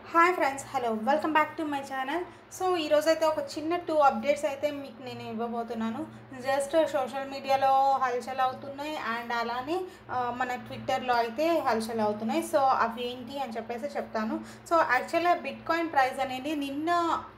hi friends hello welcome back to my channel so ఈరోజు అయితే ఒక చిన్న టూ అప్డేట్స్ అయితే మీకు నేను ఇవ్వబోతున్నాను జస్ట్ సోషల్ మీడియాలో హల్చల్ అవుతున్నాయి అండ్ అలానే ఆ, మన ట్విట్టర్లో అయితే హల్చల్ అవుతున్నాయి సో అవి ఏంటి అని చెప్పేసి చెప్తాను సో యాక్చువల్గా బిట్ కాయిన్ ప్రైస్ అనేది నిన్న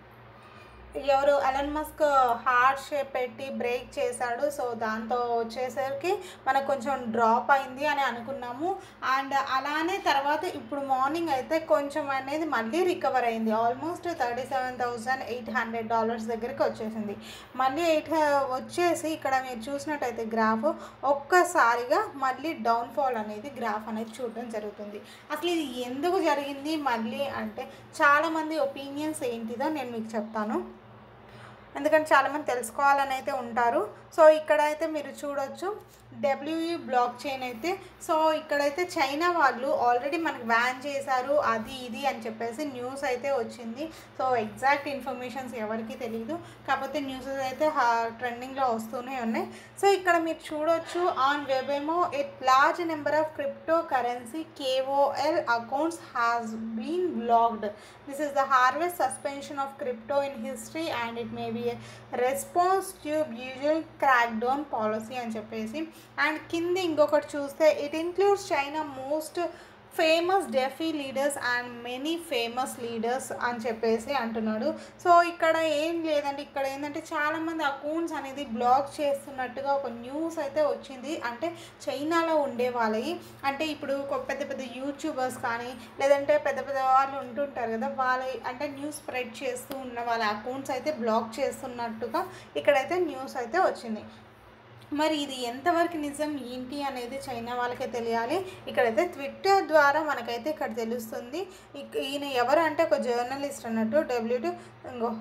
ఎవరు అలన్ మస్క్ హార్ట్ షేప్ పెట్టి బ్రేక్ చేశాడు సో దాంతో వచ్చేసరికి మనకు కొంచెం డ్రాప్ అయింది అని అనుకున్నాము అండ్ అలానే తర్వాత ఇప్పుడు మార్నింగ్ అయితే కొంచెం అనేది మళ్ళీ రికవర్ అయింది almost thirty seven thousand eight hundred dollars దగ్గరికి వచ్చేసింది మళ్ళీ ఎయిట్ వచ్చేసి ఇక్కడ మీరు చూసినట్టయితే గ్రాఫ్ ఒక్కసారిగా మళ్ళీ డౌన్ఫాల్ అనేది గ్రాఫ్ అనేది చూడడం జరుగుతుంది అసలు ఇది ఎందుకు జరిగింది మళ్ళీ అంటే చాలామంది ఒపీనియన్స్ ఏంటిదో నేను మీకు చెప్తాను ఎందుకంటే చాలామంది తెలుసుకోవాలని అయితే ఉంటారు సో ఇక్కడైతే మీరు చూడొచ్చు డబ్ల్యూఈ బ్లాక్ చైన్ అయితే సో ఇక్కడైతే చైనా వాళ్ళు ఆల్రెడీ మనకి బ్యాన్ చేశారు అది ఇది అని చెప్పేసి న్యూస్ అయితే వచ్చింది సో ఎగ్జాక్ట్ ఇన్ఫర్మేషన్స్ ఎవరికి తెలియదు కాకపోతే న్యూస్ అయితే ట్రెండింగ్లో వస్తూనే ఉన్నాయి సో ఇక్కడ మీరు చూడొచ్చు ఆన్ వెబేమో at large number of cryptocurrency KOL accounts has been blocked this is the harvest suspension of crypto in history and it may be response to usual crack down policy అని చెప్పేసి and కింద ఇంకొకటి చూస్తే it includes China most famous DeFi leaders and many famous leaders అని చెప్పేసి అంటున్నాడు so ఇక్కడ ఏం లేదండి ఇక్కడ ఏంటంటే చాలామంది అకౌంట్స్ అనేది బ్లాక్ చేస్తున్నట్టుగా ఒక న్యూస్ అయితే వచ్చింది అంటే చైనాలో ఉండే వాళ్ళవి అంటే ఇప్పుడు ఒక పెద్ద పెద్ద యూట్యూబర్స్ కానీ లేదంటే పెద్ద పెద్ద వాళ్ళు ఉంటుంటారు కదా వాళ్ళ అంటే న్యూస్ స్ప్రెడ్ చేస్తూ ఉన్న వాళ్ళ అకౌంట్స్ అయితే బ్లాక్ చేస్తున్నట్టుగా ఇక్కడైతే న్యూస్ అయితే వచ్చింది మరి ఇది ఎంతవరకు నిజం ఏంటి అనేది చైనా వాళ్ళకే తెలియాలి ఇక్కడైతే ట్విట్టర్ ద్వారా మనకైతే ఇక్కడ తెలుస్తుంది ఇక- ఈయన ఎవరు అంటే ఒక జర్నలిస్ట్ అన్నట్టు డబ్ల్యూటీ ఇంకో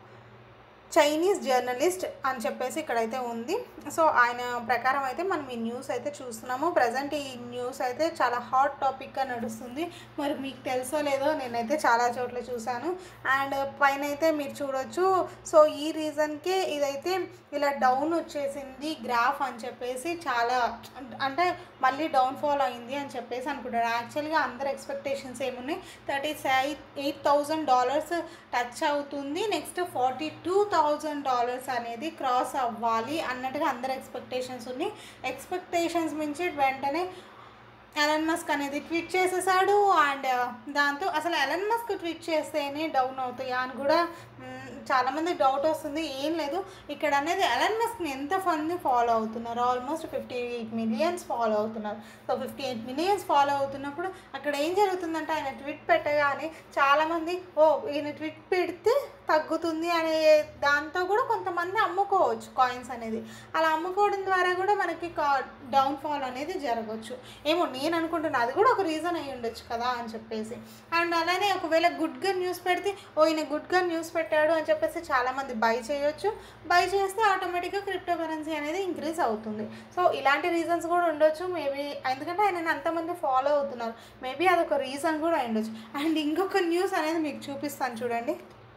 చైనీస్ జర్నలిస్ట్ అని చెప్పేసి ఇక్కడైతే ఉంది సో ఆయన ప్రకారం అయితే మనం ఈ న్యూస్ అయితే చూస్తున్నాము ప్రజెంట్ ఈ న్యూస్ అయితే చాలా హాట్ టాపిక్గా నడుస్తుంది మరి మీకు తెలుసో లేదో నేనైతే చాలా చోట్ల చూశాను అండ్ పైన అయితే మీరు చూడొచ్చు సో ఈ రీజన్కే ఇదైతే ఇలా డౌన్ వచ్చేసింది గ్రాఫ్ అని చెప్పేసి చాలా అంటే మళ్ళీ డౌన్ఫాల్ అయింది అని చెప్పేసి అనుకుంటారు యాక్చువల్గా అందరు ఎక్స్పెక్టేషన్స్ ఏమున్నాయి thirty eight thousand dollars touch అవుతుంది next forty two thousand dollars అనేది క్రాస్ అవ్వాలి అన్నట్టుగా అందరు ఎక్స్పెక్టేషన్స్ ఉన్నాయి ఎక్స్పెక్టేషన్స్ మించి వెంటనే ఎలన్ మస్క్ అనేది ట్వీట్ చేసేసాడు అండ్ దాంతో అసలు ఎలన్ మస్క్ ట్వీట్ చేస్తేనే డౌన్ అవుతాయా అని కూడా మ్, చాలామంది డౌట్ వస్తుంది ఏం లేదు ఇక్కడ అనేది ఎలన్ మస్క్ని ఎంత మంది ఫాలో అవుతున్నారు almost fifty eight millions follow అవుతున్నారు so fifty eight millions follow అవుతున్నప్పుడు అక్కడ ఏం జరుగుతుందంటే ఆయన ట్వీట్ పెట్టగానే చాలామంది ఓ ఈయన ట్వీట్ పెడితే తగ్గుతుంది అనే దాంతో కూడా కొంతమంది అమ్ముకోవచ్చు కాయిన్స్ అనేది అలా అమ్ముకోవడం ద్వారా కూడా మనకి డౌన్ఫాల్ అనేది జరగవచ్చు ఏమో నేను అనుకుంటున్నా అది కూడా ఒక రీజన్ అయి ఉండొచ్చు కదా అని చెప్పేసి అండ్ అలానే ఒకవేళ గుడ్గా న్యూస్ పెడితే ఓ ఈయన గుడ్గా న్యూస్ పెట్టాడు అని చెప్పేసి చాలామంది బై చేయొచ్చు బై చేస్తే ఆటోమేటిక్గా క్రిప్టో కరెన్సీ అనేది ఇంక్రీజ్ అవుతుంది సో ఇలాంటి రీజన్స్ కూడా ఉండొచ్చు మేబీ ఎందుకంటే ఆయన అంతమంది ఫాలో అవుతున్నారు మేబీ అదొక రీజన్ కూడా అయి ఉండొచ్చు అండ్ ఇంకొక న్యూస్ అనేది మీకు చూపిస్తాను చూడండి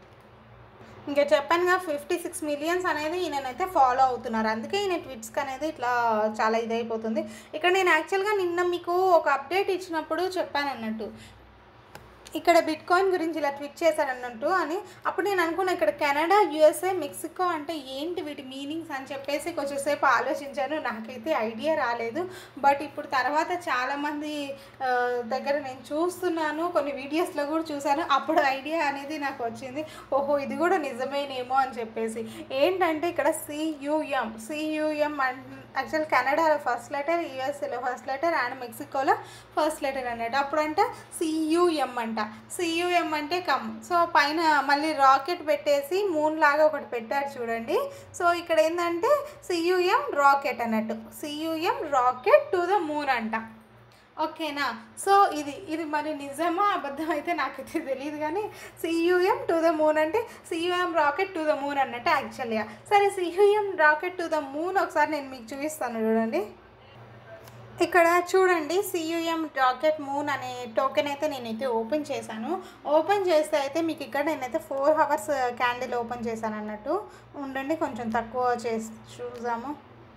ఇంకా చెప్పానుగా ఫిఫ్టీ సిక్స్ మిలియన్స్ అనేది ఈయననైతే ఫాలో అవుతున్నారు అందుకే ఈయన ట్విట్స్కి అనేది ఇట్లా చాలా ఇదైపోతుంది ఇక్కడ నేను యాక్చువల్గా నిన్న మీకు ఒక అప్డేట్ ఇచ్చినప్పుడు చెప్పాను అన్నట్టు ఇక్కడ బిట్ కాయిన్ గురించి ఇలా ట్వీట్ చేశారు అన్నట్టు అని అప్పుడు నేను అనుకున్నా ఇక్కడ కెనడా యుఎస్ఏ మెక్సికో అంటే ఏంటి వీటి మీనింగ్స్ అని చెప్పేసి కొంచెంసేపు ఆలోచించాను నాకైతే ఐడియా రాలేదు బట్ ఇప్పుడు తర్వాత చాలామంది ఆ, దగ్గర నేను చూస్తున్నాను కొన్ని వీడియోస్లో కూడా చూశాను అప్పుడు ఐడియా అనేది నాకు వచ్చింది ఓహో ఇది కూడా నిజమేనేమో అని చెప్పేసి ఏంటంటే ఇక్కడ సియుఎం సియుఎం అండ్ యాక్చువల్ కెనడాలో ఫస్ట్ లెటర్ యుఎస్ఏలో ఫస్ట్ లెటర్ అండ్ మెక్సికోలో ఫస్ట్ లెటర్ అన్నట్టు అప్పుడంట సియుఎం అంట సియుఎం అంటే కమ్ సో పైన మళ్ళీ రాకెట్ పెట్టేసి మూన్ లాగా ఒకటి పెట్టారు చూడండి సో ఇక్కడ ఏంటంటే సియుఎం రాకెట్ అన్నట్టు CUM rocket to the moon అంట ఓకేనా సో ఇది ఇది మరి నిజమా అబద్ధం అయితే నాకైతే తెలియదు కానీ సియుఎం టు ద మూన్ అంటే CUM rocket to the moon అన్నట్టు యాక్చువల్గా సరే CUM rocket to the moon ఒకసారి నేను మీకు చూపిస్తాను చూడండి ఇక్కడ చూడండి సియుఎం రాకెట్ మూన్ అనే టోకెన్ అయితే నేనైతే ఓపెన్ చేశాను ఓపెన్ చేస్తే అయితే మీకు ఇక్కడ నేనైతే ఫోర్ అవర్స్ క్యాండిల్ ఓపెన్ చేశాను అన్నట్టు ఉండండి కొంచెం తక్కువ చేసి చూసాము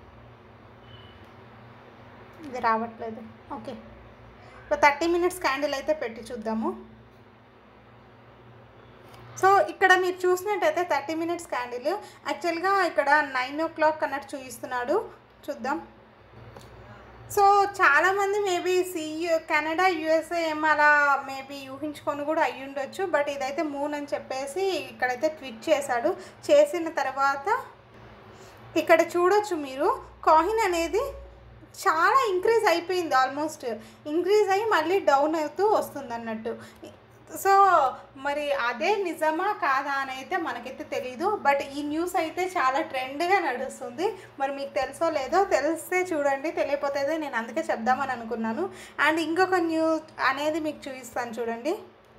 ఇది రావట్లేదు ఓకే ఒక థర్టీ మినిట్స్ క్యాండిల్ అయితే పెట్టి చూద్దాము సో ఇక్కడ మీరు చూసినట్టయితే థర్టీ మినిట్స్ క్యాండిల్ యాక్చువల్గా ఇక్కడ నైన్ ఓ క్లాక్ అన్నట్టు చూపిస్తున్నాడు చూద్దాం సో చాలామంది మేబీ సియు కెనడా యూఎస్ఏ ఏం అలా మేబీ ఊహించుకొని కూడా అయ్యి ఉండొచ్చు బట్ ఇదైతే మూన్ అని చెప్పేసి ఇక్కడైతే ట్వీట్ చేశాడు చేసిన తర్వాత ఇక్కడ చూడొచ్చు మీరు కాయిన్ అనేది చాలా ఇంక్రీజ్ అయిపోయింది ఆల్మోస్ట్ ఇంక్రీజ్ అయ్యి మళ్ళీ డౌన్ అవుతూ వస్తుంది అన్నట్టు సో మరి అదే నిజమా కాదా అని అయితే మనకైతే తెలీదు బట్ ఈ న్యూస్ అయితే చాలా ట్రెండ్గా నడుస్తుంది మరి మీకు తెలుసో లేదో తెలిస్తే చూడండి తెలియకపోతే నేను అందుకే చెప్దామని అనుకున్నాను అండ్ ఇంకొక న్యూస్ అనేది మీకు చూపిస్తాను చూడండి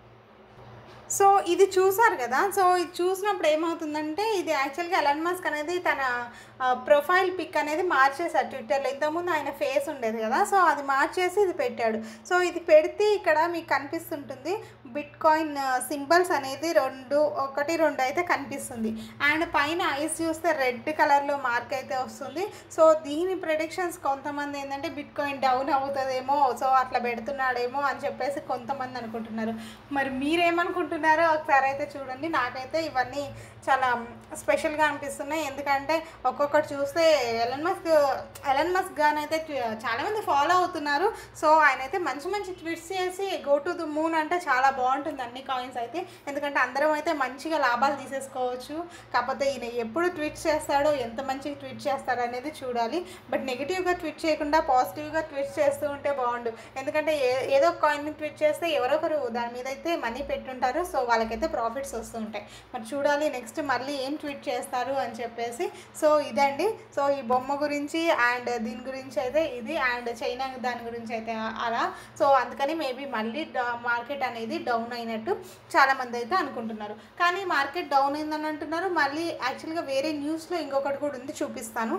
సో ఇది చూసారు కదా సో ఇది చూసినప్పుడు ఏమవుతుందంటే ఇది యాక్చువల్గా ఎలన్ మస్క్ అనేది తన ప్రొఫైల్ పిక్ అనేది మార్చేశాడు ట్విట్టర్లో ఇంతకుముందు ఆయన ఫేస్ ఉండేది కదా సో అది మార్చేసి ఇది పెట్టాడు సో ఇది పెడితే ఇక్కడ మీకు కనిపిస్తుంటుంది బిట్ కాయిన్ సింబల్స్ అనేది రెండు ఒకటి రెండు అయితే కనిపిస్తుంది అండ్ పైన ఐస్ చూస్తే రెడ్ కలర్లో మార్క్ అయితే వస్తుంది సో దీని ప్రెడిక్షన్స్ కొంతమంది ఏంటంటే బిట్ కాయిన్ డౌన్ అవుతుందేమో సో అట్లా పెడుతున్నాడేమో అని చెప్పేసి కొంతమంది అనుకుంటున్నారు మరి మీరేమనుకుంటున్నారో ఒకసారి అయితే చూడండి నాకైతే ఇవన్నీ చాలా స్పెషల్గా అనిపిస్తున్నాయి ఎందుకంటే ఒక్కొక్కటి చూస్తే ఎలన్ మస్క్ ఎలన్ మస్క్ గాని అయితే ట్వి- చాలామంది ఫాలో అవుతున్నారు సో ఆయన అయితే మంచి మంచి ట్వీట్స్ చేసి గో టు ది మూన్ అంటే చాలా బాగుంటుంది అన్ని కాయిన్స్ అయితే ఎందుకంటే అందరం అయితే మంచిగా లాభాలు తీసేసుకోవచ్చు కాకపోతే ఈయన ఎప్పుడు ట్వీట్ చేస్తాడో ఎంత మంచిగా ట్వీట్ చేస్తాడో అనేది చూడాలి బట్ నెగిటివ్గా ట్వీట్ చేయకుండా పాజిటివ్గా ట్వీట్ చేస్తూ ఉంటే బాగుండు ఎందుకంటే ఏ ఏదో ఒక కాయిన్ ట్వీట్ చేస్తే ఎవరో ఒకరు దాని మీద అయితే మనీ పెట్టుంటారు సో వాళ్ళకైతే ప్రాఫిట్స్ వస్తూ ఉంటాయి మరి చూడాలి నెక్స్ట్ మళ్ళీ ఏం ట్వీట్ చేస్తారు అని చెప్పేసి సో ఇదండి సో ఈ బొమ్మ గురించి అండ్ దీని గురించి అయితే ఇది అండ్ చైనా దాని గురించి అయితే అలా సో అందుకని మేబీ మళ్ళీ మార్కెట్ అనేది డౌన్ అయినట్టు చాలామంది అయితే అనుకుంటున్నారు కానీ మార్కెట్ డౌన్ అయిందని అంటున్నారు మళ్ళీ యాక్చువల్గా వేరే న్యూస్లో ఇంకొకటి కూడా ఉంది చూపిస్తాను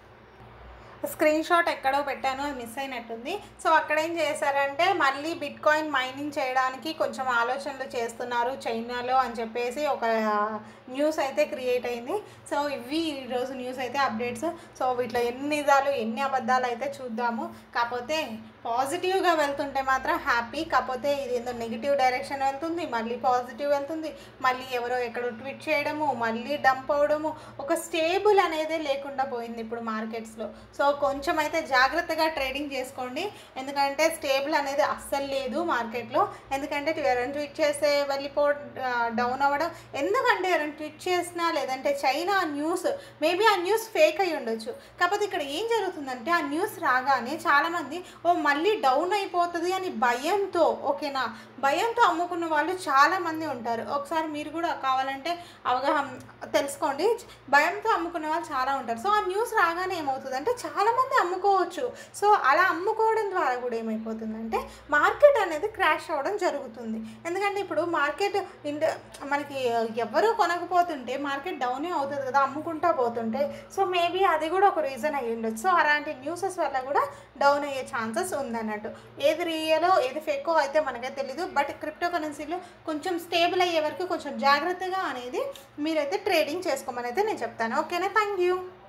స్క్రీన్ షాట్ ఎక్కడో పెట్టాను అది మిస్ అయినట్టుంది సో అక్కడ ఏం చేశారంటే మళ్ళీ బిట్ కాయిన్ మైనింగ్ చేయడానికి కొంచెం ఆలోచనలు చేస్తున్నారు చైనాలో అని చెప్పేసి ఒక న్యూస్ అయితే క్రియేట్ అయింది సో ఇవి ఈరోజు న్యూస్ అయితే అప్డేట్స్ సో వీటిలో ఎన్ని నిజాలు ఎన్ని అబద్ధాలు అయితే చూద్దాము కాకపోతే పాజిటివ్గా వెళ్తుంటే మాత్రం హ్యాపీ కాకపోతే ఇది ఏందో నెగిటివ్ డైరెక్షన్ వెళ్తుంది మళ్ళీ పాజిటివ్ వెళ్తుంది మళ్ళీ ఎవరో ఎక్కడో ట్వీట్ చేయడము మళ్ళీ డంప్ అవడము ఒక స్టేబుల్ అనేది లేకుండా పోయింది ఇప్పుడు మార్కెట్స్లో సో కొంచెం అయితే జాగ్రత్తగా ట్రేడింగ్ చేసుకోండి ఎందుకంటే స్టేబుల్ అనేది అస్సలు లేదు మార్కెట్లో ఎందుకంటే ఎవరైనా ట్వీట్ చేస్తే వెళ్ళిపో డౌన్ అవ్వడం ఎందుకంటే ఎవరైనా ట్వీట్ చేసినా లేదంటే చైనా న్యూస్ మేబీ ఆ న్యూస్ ఫేక్ అయి ఉండొచ్చు కాకపోతే ఇక్కడ ఏం జరుగుతుందంటే ఆ న్యూస్ రాగానే చాలామంది ఓ మళ్ళీ డౌన్ అయిపోతుంది అని భయంతో ఓకేనా భయంతో అమ్ముకున్న వాళ్ళు చాలామంది ఉంటారు ఒకసారి మీరు కూడా కావాలంటే అవగాహన తెలుసుకోండి భయంతో అమ్ముకునే వాళ్ళు చాలా ఉంటారు సో ఆ న్యూస్ రాగానే ఏమవుతుందంటే చాలామంది అమ్ముకోవచ్చు సో అలా అమ్ముకోవడం ద్వారా కూడా ఏమైపోతుందంటే మార్కెట్ అనేది క్రాష్ అవ్వడం జరుగుతుంది ఎందుకంటే ఇప్పుడు మార్కెట్ ఇండ మనకి ఎవరు కొనకపోతుంటే మార్కెట్ డౌనే అవుతుంది కదా అమ్ముకుంటా పోతుంటే సో మేబీ అది కూడా ఒక రీజన్ అయ్యి ఉండొచ్చు సో అలాంటి న్యూసెస్ వల్ల కూడా డౌన్ అయ్యే ఛాన్సెస్ ఉందన్నట్టు ఏది రియలో ఏది ఫేకో అయితే మనకైతే తెలీదు బట్ క్రిప్టో కరెన్సీలో కొంచెం స్టేబుల్ అయ్యే వరకు కొంచెం జాగ్రత్తగా అనేది మీరైతే ట్రేడింగ్ చేసుకోమని అయితే నేను చెప్తాను ఓకేనా థ్యాంక్ యూ